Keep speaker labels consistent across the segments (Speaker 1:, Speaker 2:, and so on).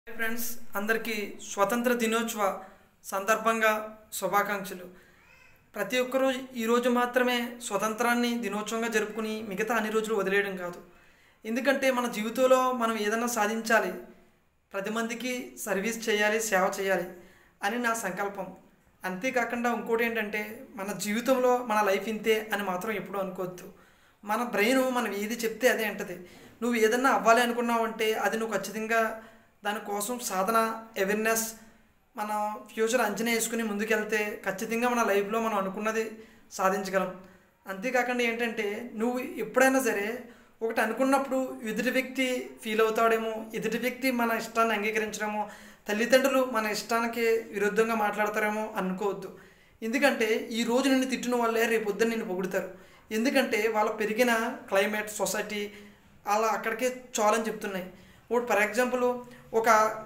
Speaker 1: hi friends అందరికీ స్వతంత్ర దినోత్సవ సందర్భంగా శుభాకాంక్షలు ప్రతి ఒక్కరూ ఈరోజు మాత్రమే స్వతంత్రాన్ని దినోత్సవంగా జరుపుకుని మిగతా అన్ని రోజులు వదిలేయడం కాదు ఎందుకంటే మన జీవితంలో మనం ఏదైనా సాధించాలి పది మందికి సర్వీస్ చేయాలి సేవ చేయాలి అని నా సంకల్పం అంతేకాకుండా ఇంకోటి ఏంటంటే మన జీవితంలో మన లైఫ్ ఇంతే అని మాత్రం ఎప్పుడూ అనుకోవద్దు మన బ్రెయిన్ మనం ఏది చెప్తే అదే అంటది నువ్వు ఏదన్నా అవ్వాలి అనుకున్నావు అంటే అది నువ్వు ఖచ్చితంగా దానికోసం సాధన అవేర్నెస్ మన ఫ్యూచర్ అంచనా వేసుకుని ముందుకెళ్తే ఖచ్చితంగా మన లైఫ్లో మనం అనుకున్నది సాధించగలం అంతేకాకుండా ఏంటంటే నువ్వు ఎప్పుడైనా సరే ఒకటి అనుకున్నప్పుడు ఎదుటి వ్యక్తి ఫీల్ అవుతాడేమో ఎదుటి వ్యక్తి మన ఇష్టాన్ని అంగీకరించడమో తల్లిదండ్రులు మన ఇష్టానికి విరుద్ధంగా మాట్లాడతారేమో అనుకోవద్దు ఎందుకంటే ఈ రోజు నిన్ను తిట్టిన వాళ్ళే రేపు పొద్దున్న నిన్ను పొగుడుతారు ఎందుకంటే వాళ్ళ పెరిగిన క్లైమేట్ సొసైటీ అలా అక్కడికే చాలని చెప్తున్నాయి ఇప్పుడు ఫర్ ఎగ్జాంపుల్ ఒక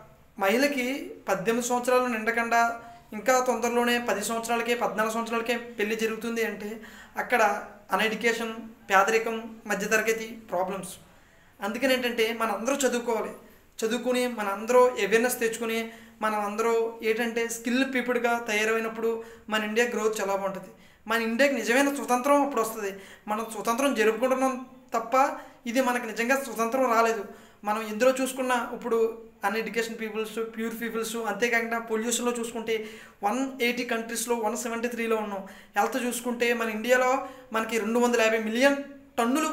Speaker 1: మహిళకి పద్దెనిమిది సంవత్సరాలు నిండకుండా ఇంకా తొందరలోనే పది సంవత్సరాలకే పద్నాలుగు సంవత్సరాలకే పెళ్లి జరుగుతుంది అంటే అక్కడ అన్ఎడ్యుకేషన్ పేదరికం మధ్యతరగతి ప్రాబ్లమ్స్ అందుకని ఏంటంటే మన అందరూ చదువుకోవాలి చదువుకుని మన అందరూ అవేర్నెస్ తెచ్చుకుని మనం అందరూ ఏంటంటే స్కిల్ పీపుల్గా తయారైనప్పుడు మన ఇండియా గ్రోత్ చాలా బాగుంటుంది మన ఇండియాకి నిజమైన స్వతంత్రం అప్పుడు వస్తుంది మనం స్వతంత్రం జరుపుకుంటున్నాం తప్ప ఇది మనకు నిజంగా స్వతంత్రం రాలేదు మనం ఎందులో చూసుకున్నా ఇప్పుడు un education peoples pure peoples అంతేకాకుండా పొల్యూషన్లో చూసుకుంటే వన్ ఎయిటీ కంట్రీస్లో వన్ సెవెంటీ త్రీలో ఉన్నాం హెల్త్ చూసుకుంటే మన ఇండియాలో మనకి రెండు వందల యాభై మిలియన్ టన్నులు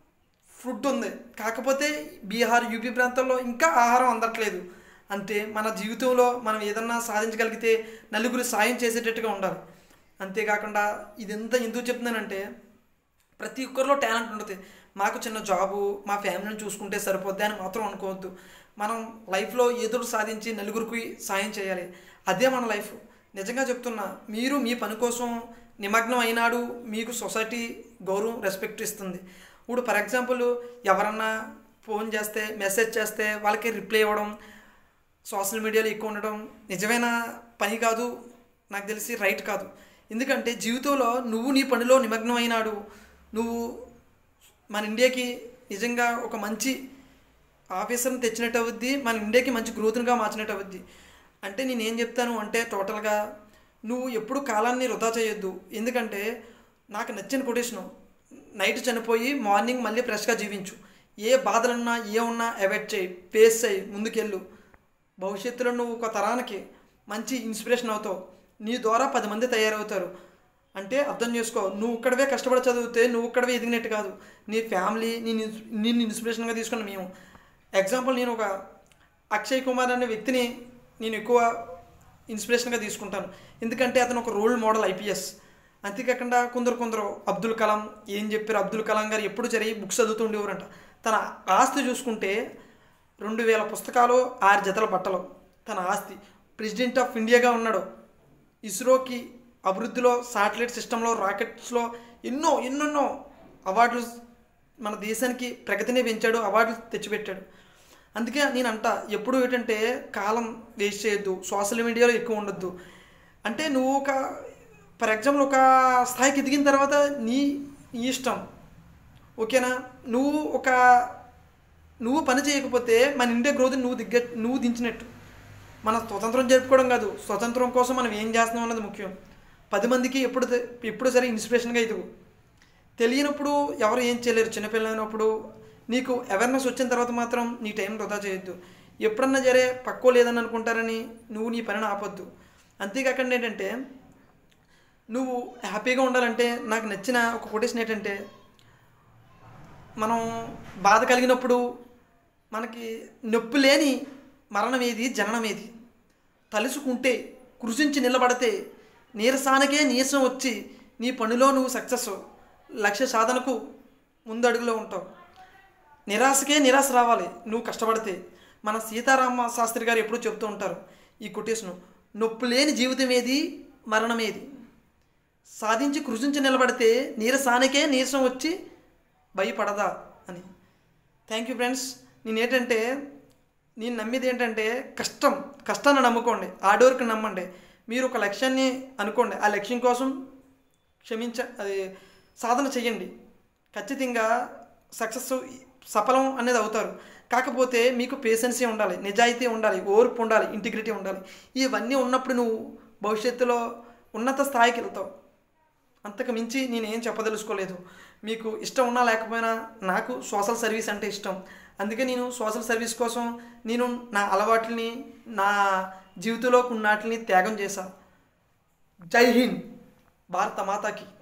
Speaker 1: ఫుడ్ ఉంది కాకపోతే బీహార్ యూపీ ప్రాంతాల్లో ఇంకా ఆహారం అందట్లేదు అంటే మన జీవితంలో మనం ఏదన్నా సాధించగలిగితే నలుగురు సాయం చేసేటట్టుగా ఉండాలి అంతేకాకుండా ఇదంతా ఎందుకు చెప్తున్నానంటే ప్రతి ఒక్కరిలో టాలెంట్ ఉంటుంది మాకు చిన్న జాబు మా ఫ్యామిలీని చూసుకుంటే సరిపోద్ది అని మాత్రం అనుకోవద్దు మనం లైఫ్లో ఏదో సాధించి నలుగురికి సాయం చేయాలి అదే మన లైఫ్ నిజంగా చెప్తున్నా మీరు మీ పని కోసం నిమగ్నం అయినాడు మీకు సొసైటీ గౌరవం రెస్పెక్ట్ ఇస్తుంది ఇప్పుడు ఫర్ ఎగ్జాంపుల్ ఎవరన్నా ఫోన్ చేస్తే మెసేజ్ చేస్తే వాళ్ళకి రిప్లై ఇవ్వడం సోషల్ మీడియాలో ఎక్కువ ఉండడం నిజమైన పని కాదు నాకు తెలిసి రైట్ కాదు ఎందుకంటే జీవితంలో నువ్వు నీ పనిలో నిమగ్నం అయినాడు నువ్వు మన ఇండియాకి నిజంగా ఒక మంచి ఆఫీసర్ని తెచ్చినట్టు అవుద్ది మన ఇండియాకి మంచి గ్రోత్గా మార్చినట్టు అవుద్ది అంటే నేను ఏం చెప్తాను అంటే టోటల్గా నువ్వు ఎప్పుడు కాలాన్ని వృధా చేయొద్దు ఎందుకంటే నాకు నచ్చిన కొటేషను నైట్ చనిపోయి మార్నింగ్ మళ్ళీ ఫ్రెష్గా జీవించు ఏ బాధలున్నా ఏ ఉన్నా అవాయిడ్ చేయి ఫేస్ చేయి ముందుకెళ్ళు భవిష్యత్తులో నువ్వు ఒక తరానికి మంచి ఇన్స్పిరేషన్ అవుతావు నీ ద్వారా పది మంది తయారవుతారు అంటే అర్థం చేసుకో నువ్వు ఇక్కడవే కష్టపడి చదివితే నువ్వు ఇక్కడవే ఎదిగినట్టు కాదు నీ ఫ్యామిలీ నేను నిన్ను ఇన్స్పిరేషన్గా తీసుకున్న మేము ఎగ్జాంపుల్ నేను ఒక అక్షయ్ కుమార్ అనే వ్యక్తిని నేను ఎక్కువ ఇన్స్పిరేషన్గా తీసుకుంటాను ఎందుకంటే అతను ఒక రోల్ మోడల్ ఐపీఎస్ అంతేకాకుండా కొందరు కొందరు అబ్దుల్ కలాం ఏం చెప్పారు అబ్దుల్ కలాం గారు ఎప్పుడు జరిగి బుక్స్ చదువుతూ ఉండేవారంట తన ఆస్తి చూసుకుంటే రెండు వేల పుస్తకాలు ఆరు జతల బట్టలు తన ఆస్తి ప్రెసిడెంట్ ఆఫ్ ఇండియాగా ఉన్నాడు ఇస్రోకి అభివృద్ధిలో శాటిలైట్ సిస్టంలో రాకెట్స్లో ఎన్నో ఎన్నెన్నో అవార్డులు మన దేశానికి ప్రగతిని పెంచాడు అవార్డులు తెచ్చిపెట్టాడు అందుకే నేను అంట ఎప్పుడు ఏంటంటే కాలం వేస్ట్ చేయొద్దు సోషల్ మీడియాలో ఎక్కువ ఉండొద్దు అంటే నువ్వు ఒక ఫర్ ఎగ్జాంపుల్ ఒక స్థాయికి ఎదిగిన తర్వాత నీ నీ ఇష్టం ఓకేనా నువ్వు ఒక నువ్వు పని చేయకపోతే మన ఇండియా గ్రోత్ నువ్వు దిగ్గ నువ్వు దించినట్టు మన స్వతంత్రం జరుపుకోవడం కాదు స్వతంత్రం కోసం మనం ఏం చేస్తున్నాం అన్నది ముఖ్యం పది మందికి ఎప్పుడు ఎప్పుడు సరే ఇన్స్పిరేషన్గా ఎదుగు తెలియనప్పుడు ఎవరు ఏం చేయలేరు చిన్నపిల్లైనప్పుడు నీకు అవేర్నెస్ వచ్చిన తర్వాత మాత్రం నీ టైం వృధా చేయొద్దు ఎప్పుడన్నా జరే పక్కో లేదని అనుకుంటారని నువ్వు నీ పనిని ఆపొద్దు అంతేకాకుండా ఏంటంటే నువ్వు హ్యాపీగా ఉండాలంటే నాకు నచ్చిన ఒక కొటేషన్ ఏంటంటే మనం బాధ కలిగినప్పుడు మనకి నొప్పి లేని మరణం ఏది జననం ఏది తలుసుకుంటే కృషించి నిలబడితే నీరసానికే నీరసం వచ్చి నీ పనిలో నువ్వు సక్సెస్ లక్ష్య సాధనకు ముందడుగులో ఉంటావు నిరాశకే నిరాశ రావాలి నువ్వు కష్టపడితే మన సీతారామ శాస్త్రి గారు ఎప్పుడూ చెప్తూ ఉంటారు ఈ కొటేషను నొప్పి లేని జీవితం ఏది మరణం ఏది సాధించి కృషించి నిలబడితే నీరసానికే నీరసం వచ్చి భయపడదా అని థ్యాంక్ యూ ఫ్రెండ్స్ నేను ఏంటంటే నేను నమ్మేది ఏంటంటే కష్టం కష్టాన్ని నమ్ముకోండి హార్డ్ వర్క్ నమ్మండి మీరు ఒక లక్ష్యాన్ని అనుకోండి ఆ లక్ష్యం కోసం క్షమించ అది సాధన చెయ్యండి ఖచ్చితంగా సక్సెస్ సఫలం అనేది అవుతారు కాకపోతే మీకు పేషెన్సీ ఉండాలి నిజాయితీ ఉండాలి ఓర్పు ఉండాలి ఇంటిగ్రిటీ ఉండాలి ఇవన్నీ ఉన్నప్పుడు నువ్వు భవిష్యత్తులో ఉన్నత స్థాయికి వెళ్తావు అంతకు మించి నేను ఏం చెప్పదలుచుకోలేదు మీకు ఇష్టం ఉన్నా లేకపోయినా నాకు సోషల్ సర్వీస్ అంటే ఇష్టం అందుకే నేను సోషల్ సర్వీస్ కోసం నేను నా అలవాట్లని నా జీవితంలో కొన్నాటిని త్యాగం చేశా జై హింద్ భారత మాతాకి